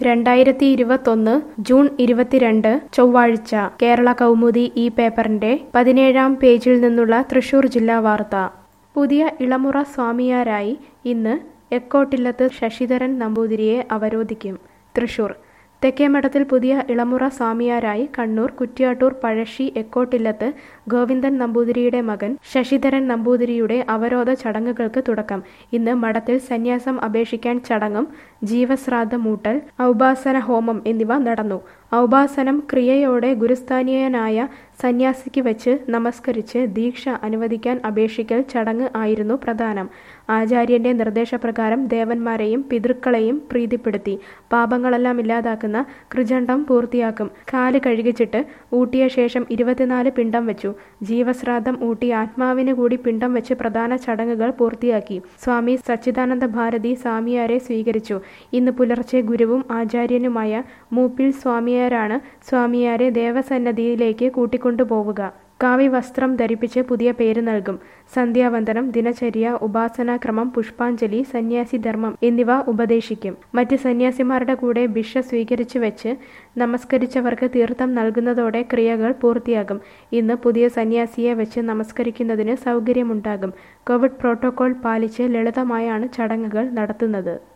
രണ്ടായിരത്തി ഇരുപത്തൊന്ന് ജൂൺ ഇരുപത്തിരണ്ട് ചൊവ്വാഴ്ച കേരള കൗമുദി ഈ പേപ്പറിന്റെ പതിനേഴാം പേജിൽ നിന്നുള്ള തൃശൂർ ജില്ലാ വാർത്ത പുതിയ ഇളമുറ സ്വാമിയാരായി ഇന്ന് എക്കോട്ടില്ലത്ത് ശശിധരൻ നമ്പൂതിരിയെ അവരോധിക്കും തൃശൂർ തെക്കേമഠത്തിൽ പുതിയ ഇളമുറ സ്വാമിയാരായി കണ്ണൂർ കുറ്റ്യാട്ടൂർ പഴശ്ശി എക്കോട്ടില്ലത്ത് ഗോവിന്ദൻ നമ്പൂതിരിയുടെ മകൻ ശശിധരൻ നമ്പൂതിരിയുടെ അവരോധ ചടങ്ങുകൾക്ക് തുടക്കം ഇന്ന് മഠത്തിൽ സന്യാസം അപേക്ഷിക്കാൻ ചടങ്ങും ജീവശ്രാദ്ധ മൂട്ടൽ ഔപാസന ഹോമം എന്നിവ നടന്നു ഔപാസനം ക്രിയയോടെ ഗുരുസ്ഥാനീയനായ സന്യാസിക്ക് വെച്ച് നമസ്കരിച്ച് ദീക്ഷ അനുവദിക്കാൻ അപേക്ഷിക്കൽ ചടങ്ങ് ആയിരുന്നു പ്രധാനം ആചാര്യന്റെ നിർദ്ദേശപ്രകാരം ദേവന്മാരെയും പിതൃക്കളെയും പ്രീതിപ്പെടുത്തി പാപങ്ങളെല്ലാം ഇല്ലാതാക്കുന്ന കൃചണ്ഡം പൂർത്തിയാക്കും കാല് കഴുകിച്ചിട്ട് ഊട്ടിയ ശേഷം ഇരുപത്തിനാല് പിണ്ടം വെച്ചു ജീവശ്രാദ്ധം ഊട്ടി ആത്മാവിന് കൂടി പിണ്ടം വെച്ച് പ്രധാന ചടങ്ങുകൾ പൂർത്തിയാക്കി സ്വാമി സച്ചിദാനന്ദ ഭാരതി സ്വാമിയാരെ സ്വീകരിച്ചു ഇന്ന് പുലർച്ചെ ഗുരുവും ആചാര്യനുമായ മൂപ്പിൽ സ്വാമിയാരാണ് സ്വാമിയാരെ ദേവസന്നദ്ധിയിലേക്ക് കൂട്ടിക്കൊണ്ടുപോവുക കാവി വസ്ത്രം ധരിപ്പിച്ച് പുതിയ പേര് നൽകും സന്ധ്യാവന്ദനം ദിനചര്യ ഉപാസനാക്രമം പുഷ്പാഞ്ജലി സന്യാസി ധർമ്മം എന്നിവ ഉപദേശിക്കും മറ്റ് സന്യാസിമാരുടെ കൂടെ ഭിക്ഷ സ്വീകരിച്ചു വെച്ച് നമസ്കരിച്ചവർക്ക് തീർത്ഥം നൽകുന്നതോടെ ക്രിയകൾ പൂർത്തിയാകും ഇന്ന് പുതിയ സന്യാസിയെ വെച്ച് നമസ്കരിക്കുന്നതിന് സൗകര്യമുണ്ടാകും കോവിഡ് പ്രോട്ടോകോൾ പാലിച്ച് ലളിതമായാണ് ചടങ്ങുകൾ നടത്തുന്നത്